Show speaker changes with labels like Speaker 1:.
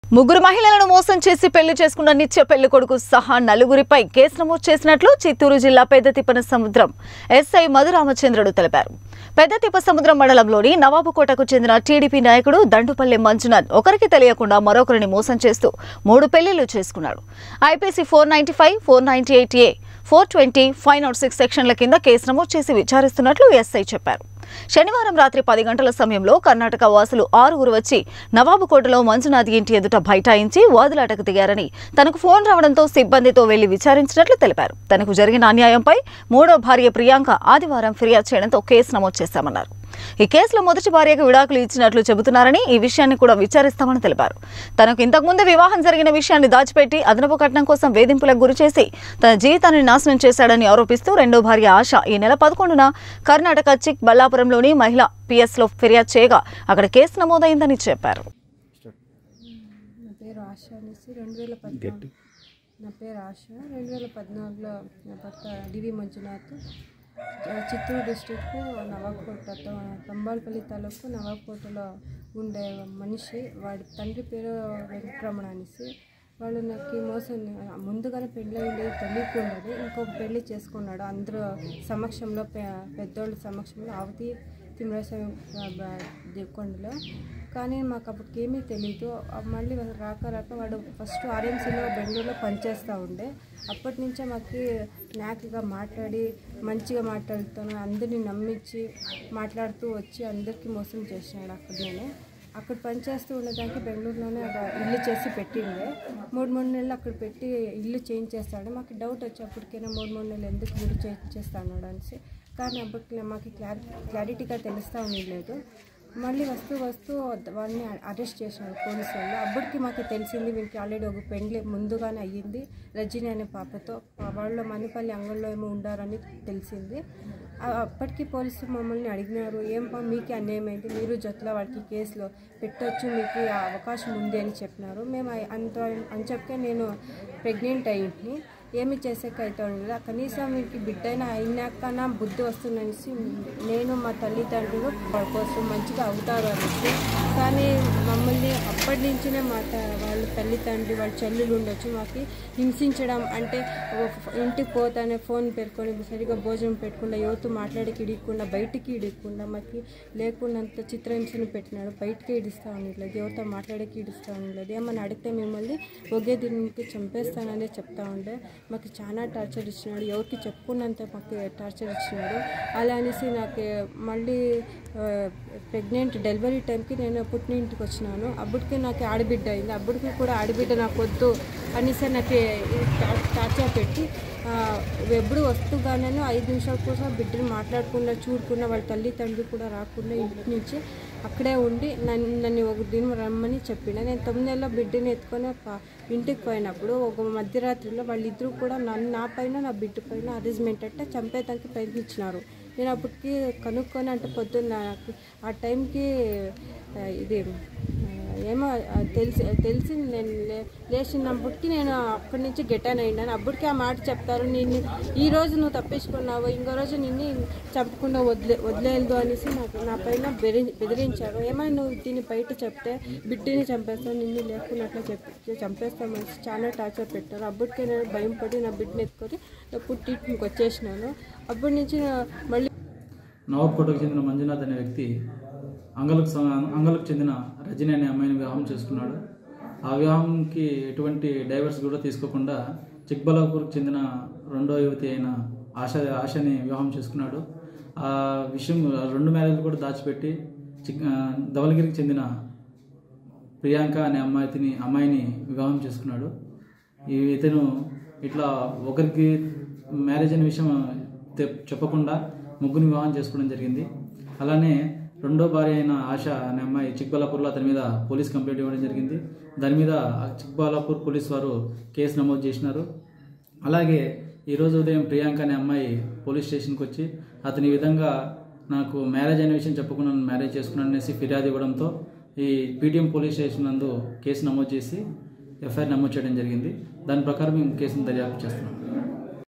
Speaker 1: ముగ్గురు మహిళలను మోసం చేసి పెళ్లి చేసుకున్న నిత్య పెళ్లి కొడుకు సహా నలుగురిపై కేసు నమోదు చేసినట్లు చిత్తూరు జిల్లా పెద్దతిప్పన సముద్రం ఎస్ఐ మధురామచంద్రుడు తెలిపారు పెద్దతిప్ప సముద్రం మండలంలోని నవాబుకోటకు చెందిన టీడీపీ నాయకుడు దండుపల్లి మంజునాథ్ ఒకరికి తెలియకుండా మరొకరిని మోసం చేస్తూ మూడు పెళ్లిళ్లు చేసుకున్నాడు IPC four ninety five four ninety eight A four twenty five naught six సెక్షన్ల కింద కేసు నమోదు చేసి విచారిస్తున్నట్లు ఎస్ఐ చెప్పారు శనివారం రాత్రి పది గంటల సమయంలో కర్ణాటక వాసులు ఆరుగురు వచ్చి నవాబుకోటలో మంజునాథ్ ఇంటి ఎదుట బైఠాయించి వాదులాటకు దిగారని తనకు ఫోన్ రావడంతో సిబ్బందితో వెళ్లి విచారించినట్లు తెలిపారు తనకు జరిగిన అన్యాయంపై మూడో భార్య ప్రియాంక ఆదివారం ఫిర్యాదు చేయడంతో కేసు నమోదు చేశామన్నారు ఈ కేసులో మొదటి భార్యకు విడాకులు ఇచ్చినట్లు చెబుతున్నారని ఈ విషయాన్ని కూడా విచారిస్తామని తెలిపారు తనకు ఇంతకుముందే వివాహం జరిగిన విషయాన్ని దాచిపెట్టి అదనపు కట్నం కోసం వేధింపులకు గురి చేసి తన జీవితాన్ని నాశనం చేశాడని ఆరోపిస్తూ రెండో భార్య ఆశ ఈ నెల పదకొండున కర్ణాటక చిక్ బల్లాపురంలోని మహిళా పిఎస్లో ఫిర్యాదు చేయగా అక్కడ కేసు నమోదైందని చెప్పారు
Speaker 2: నా పేరు ఆశ అనేసి రెండు వేల పద్నాలుగు నా పేరు ఆశ రెండు వేల పద్నాలుగులో నా భర్త డివి మంజునాథ్ ఆ, చిత్తూరు డిస్టిక్ నవాబ్కోట తంబాలపల్లి తాలూకు నవాబ్కోటలో ఉండే మనిషి వాడి తండ్రి పేరు వెంకటరమణ అనేసి వాళ్ళు నాకు మోసం ముందుగానే పెళ్ళి అయింది తెలియకున్నది ఇంకొక పెళ్లి చేసుకున్నాడు అందరూ సమక్షంలో పె పెద్దోళ్ళ సమక్షంలో అవతి తిమ్మరాస్వామి దేవకొండలో కానీ మాకు అప్పటికి ఏమీ తెలియదు ఆ మళ్ళీ వాళ్ళు రాక రాక వాడు ఫస్ట్ ఆర్ఎంసీలో బెంగళూరులో పనిచేస్తూ ఉండే అప్పటి నుంచే మాకు నాకుగా మాట్లాడి మంచిగా మాట్లాడుతాను అందరినీ నమ్మించి మాట్లాడుతూ వచ్చి అందరికీ మోసం చేసినాడు అక్కడనే అక్కడ పనిచేస్తూ ఉండడానికి బెంగళూరులోనే ఒక ఇల్లు చేసి పెట్టిండే మూడు మూడు నెలలు అక్కడ పెట్టి ఇల్లు చేంజ్ చేస్తాడు మాకు డౌట్ వచ్చి అప్పటికైనా మూడు మూడు నెలలు ఎందుకు వీడు చేంజ్ చేస్తాడు అనేసి కానీ అప్పటికి మాకు క్లారి క్లారిటీగా తెలుస్తూ ఉండలేదు మళ్ళీ వస్తూ వస్తూ వాళ్ళని అరెస్ట్ చేసినారు పోలీసు వాళ్ళు అప్పటికి మాకు తెలిసింది వీనికి ఆల్రెడీ ఒక పెండ్లి ముందుగానే అయ్యింది రజని అనే పాపతో వాళ్ళు మణిపల్లి అంగంలో ఏమో ఉండారని తెలిసింది ఆ- అప్పటికి పోలీసులు మమ్మల్ని అడిగినారు ఏం పా మీకే అన్యాయం అయింది మీరు జొత్తలో వాడికి కేసులో పెట్టొచ్చు మీకు ఆ అవకాశం ఉంది అని చెప్పినారు మేము అయి- అంత అని చెప్తే నేను ప్రెగ్నెంట్ అయ్యింది ఏమి చేసేక అవుతాను కదా కనీసం వీరికి బిడ్డైనా అయినాక నా బుద్ధి వస్తుందనేసి నేను మా తల్లిదండ్రులు వాళ్ళ కోసం మంచిగా అవుతారు అనేసి కానీ మమ్మల్ని అప్పటి నుంచినే మా త- వాళ్ళ తల్లిదండ్రి వాళ్ళ చెల్లెలు ఉండొచ్చు మాకు హింసించడం అంటే ఓ ఫ్- ఇంటికి పోతానే ఫోన్ పెట్టుకొని సరిగా భోజనం పెట్టకుండా యువత మాట్లాడికి ఇడియకుండా బయటికి ఇడియకుండా మాకు లేకున్నంత చిత్రహింసను పెట్టినాడు బయటికి ఇడిస్తా ఉండలేదు ఎవరితో మాట్లాడేకి ఇడిస్తా ఉండలేదు ఏమన్నా అడిగితే మిమ్మల్ని ఒకే దీనికి చంపేస్తాననే చెప్తా ఉండే మాకు చాలా టార్చర్ ఇచ్చినాడు ఎవరికి చెప్పుకున్నంత మాకు టార్చర్ ఇచ్చినాడు అలా అనేసి నాకు మళ్ళీ ప్రెగ్నెంట్ డెలివరీ టైంకి నేను పుట్టినింటికి వచ్చినాను అప్పటికి నాకు ఆడబిడ్డ అయింది అప్పటికి కూడా ఆడబిడ్డ నాకు వద్దు అనేసి నాకు టార్చర్ పెట్టి ఆ, ఎప్పుడు వస్తుగానే ఐదు నిమిషాల కోసం బిడ్డని మాట్లాడకుండా చూడకుండా వాళ్ళ తల్లి తండ్రి కూడా రాకుండా ఇంటి నుంచి అక్కడే ఉండి నన్ను నన్ను ఒక దినం రమ్మని చెప్పిన నేను తొమ్మిది నెలల బిడ్డని ఎత్తుకొని ప- ఇంటికి పోయినప్పుడు ఒక మధ్యరాత్రిలో వాళ్ళిద్దరూ కూడా నన్ను నా పైన నా బిడ్డ పైన అరేంజ్మెంట్ అంటే చంపేదానికి ప్రయత్నించినారు నేను అప్పటికి కనుక్కొని అంటే పొద్దున్న నాకు ఆ టైంకి ఆ, ఇది ఆ, ఏమో ఆ, తెలిసి తెలిసి నేను లే- లేచినప్పటికి నేను అక్కడి నుంచి గెటాన్ అయినాను అప్పటికి ఆ మాట చెప్తారు నేను ఈ రోజు నువ్వు తప్పించుకున్నావు ఇంకో రోజు నిన్ను చంపకుండా వదిలే వదిలేదు అనేసి నాకు నా పైన బెదిరి బెదిరించారు ఏమైనా నువ్వు దీన్ని బయట చెప్తే బిడ్డని చంపేస్తావు నిన్ను లేకున్నట్లు చెప్పి చంపేస్తామని చాలా టార్చర్ పెట్టారు అప్పటికే నేను భయం పడి నా బిడ్డని ఎత్తుకొని నా పుట్టింటికి వచ్చేసినాను అప్పటి నుంచి నా- మళ్ళీ
Speaker 3: నవాబ్కోటకు చెందిన మంజునాథ్ అనే వ్యక్తి అంగలకు స- అంగలకు చెందిన రజని అనే అమ్మాయిని వివాహం చేసుకున్నాడు ఆ వివాహంకి ఎటువంటి డైవర్స్ కూడా తీసుకోకుండా చిక్బలాపూర్కి చెందిన రెండో యువతి అయిన ఆశ ఆశని వివాహం చేసుకున్నాడు ఆ విషయం రెండు మ్యారేజ్లు కూడా దాచిపెట్టి చిక్ ఆ, ధవలగిరికి చెందిన ప్రియాంక అనే అమ్మాయిని అమ్మాయిని వివాహం చేసుకున్నాడు ఈ ఇతను ఇట్లా ఒకరికి మ్యారేజ్ అనే విషయం తె- చెప్పకుండా ముగ్గురిని వివాహం చేసుకోవడం జరిగింది అలానే రెండో భార్య అయిన ఆశ అనే అమ్మాయి చిక్బల్లాపూర్లో అతని మీద పోలీస్ కంప్లైంట్ ఇవ్వడం జరిగింది దాని మీద ఆ చిక్బల్లాపూర్ పోలీస్ వారు కేసు నమోదు చేసినారు అలాగే ఈరోజు ఉదయం ప్రియాంక అనే అమ్మాయి పోలీస్ స్టేషన్కి వచ్చి అతని ఈ విధంగా నాకు మ్యారేజ్ అనే విషయం చెప్పకుండా నన్ను మ్యారేజ్ చేసుకున్నాను అనేసి ఫిర్యాదు ఇవ్వడంతో ఈ పీటీఎం పోలీస్ స్టేషన్ నందు కేసు నమోదు చేసి ఎఫ్ఐఆర్ నమోదు చేయడం జరిగింది దాని ప్రకారం మేము కేసును దర్యాప్తు చేస్తున్నాం